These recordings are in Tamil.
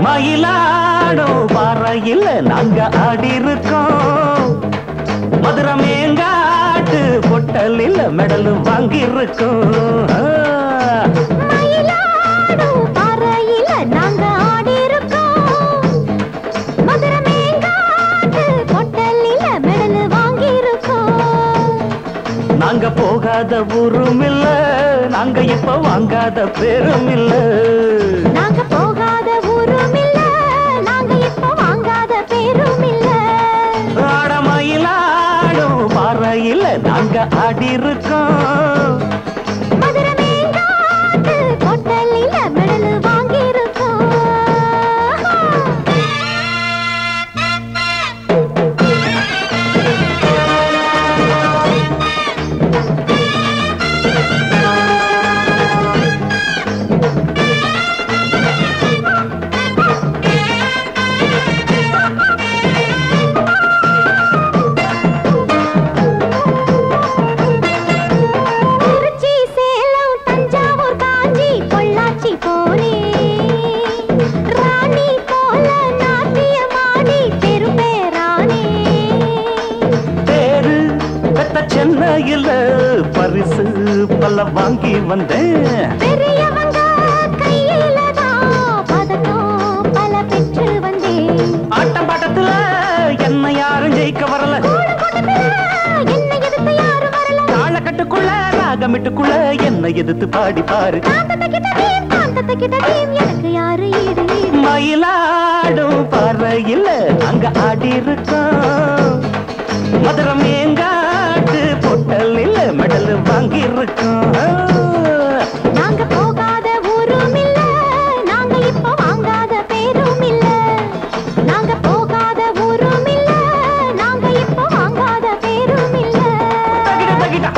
மயிலாடும் பாறையில் நாங்க ஆடி இருக்கோம் மதுரை மேங்காட்டு பொட்டலில் மெடல் வாங்கி இருக்கோம் மயிலாடும் பாறையில நாங்க ஆடியிருக்கோம். மதுரை மேங்காட்டு கொட்டலில மெடலு வாங்கியிருக்கோம். நாங்க போகாத ஊரும் இல்ல நாங்க இப்ப வாங்காத பேரும் இல்ல நாங்க போகாத ஊரும் இல்ல, நாங்க இப்ப வாங்காத பேரும் இல்ல. ஆட மயிலாடும் பாறையில் நாங்க ஆடி இருக்கோம் மதுரை மேங்காட்டு கொட்டலில மெடலு வாங்கியிருக்கோம். திருச்சி சேலம் தஞ்சாவூர் காஞ்சி பொள்ளாச்சி போனேன் ராணி போல நாட்டியமாடி பெரும்பேரானே பேரு பெத்த சென்னையில் பரிசு பல வாங்கி வந்தேன் பெரியவங்க கையில தான் பதக்கம் பல பெற்று வந்தேன் ஆட்டம் பாட்டத்துல என்ன யாரும் ஜெயிக்க வரல கூடத்துல என்னை எதிர்த்து யாரும் வரல தாளக்கட்டுக்குள்ள ராகமிட்டுக்குள்ள என்ன எதிர்த்து பாடி பாரு தாத்தத்தை கிட்டதேம் தாத்தத்தை கிட்டதேம் எனக்கு யாரு ஈடு ஈடு மயிலாடும் பாறையில் அங்க ஆடி இருக்கோம் மதுரை மேங்காட்டு பொட்டலில் மெடல் வாங்கி இருக்கோம் நாங்க போகாத ஊரும் இல்ல நாங்க இப்ப வாங்காத பேரும் இல்ல நாங்க போகாத ஊரும் இல்ல நாங்க இப்ப வாங்காத பேரும் இல்ல தகிட தகிட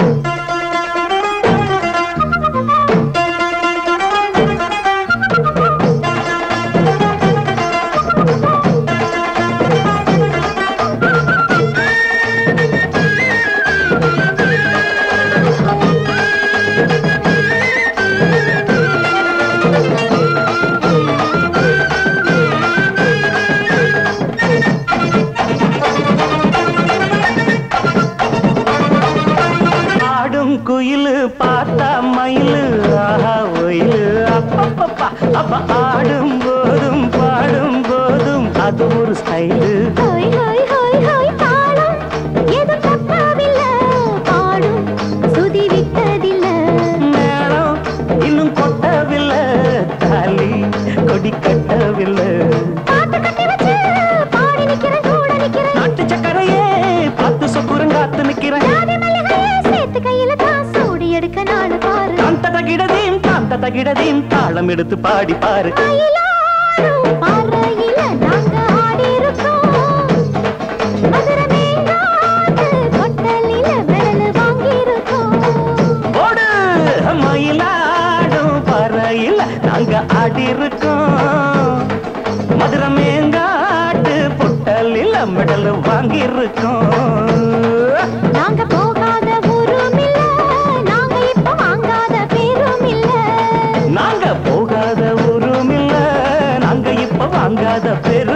ஆடும் குயிலு பார்த்தா மயிலு ஆஹா ஒயிலு அப்பப்பப்பா அப்ப ஆடும் போதும் பாடும் போதும் அது ஒரு ஸ்டைலு ஹோய் ஹோய் ஹோய் ஹோய் தாளம் எது தப்பாவில்ல பாடும் சுதி விட்டதில்ல மேளம் இன்னும் கொட்டவில்லை தாலி கொடி கட்டவில்லை பாட்டு கட்டி வச்சு பாடி நிக்கிறேன் கூட நிக்கிறேன் நாட்டு சக்கரையே பார்த்து சொக்குரங்காத்து நிக்கிறேன் ஜாதி மல்லிகையே சேர்த்து கையில தான் சூடி எடுக்க நாடு பாரு காந்த தகிடதீம் காந்த தகிடதீம் தாளம் எடுத்து பாடி பாரு மயிலாடும் பாறையில நாங்க ஆடியிருக்கோம். மதுரை மேங்காட்டு கொட்டலில மெடலு வாங்கியிருக்கோம். ஓடு மயிலாடும் பறையில் நாங்க ஆடி இருக்கோம் மதுரை மேங்காட்டு புட்டலில் மெடல் வாங்கி இருக்கோம் நாங்க போகாத ஊரும் இல்ல, நாங்க இப்ப வாங்காத பேரும் இல்ல. நாங்க போகாத ஊரும் இல்ல நாங்க இப்ப வாங்காத பேரு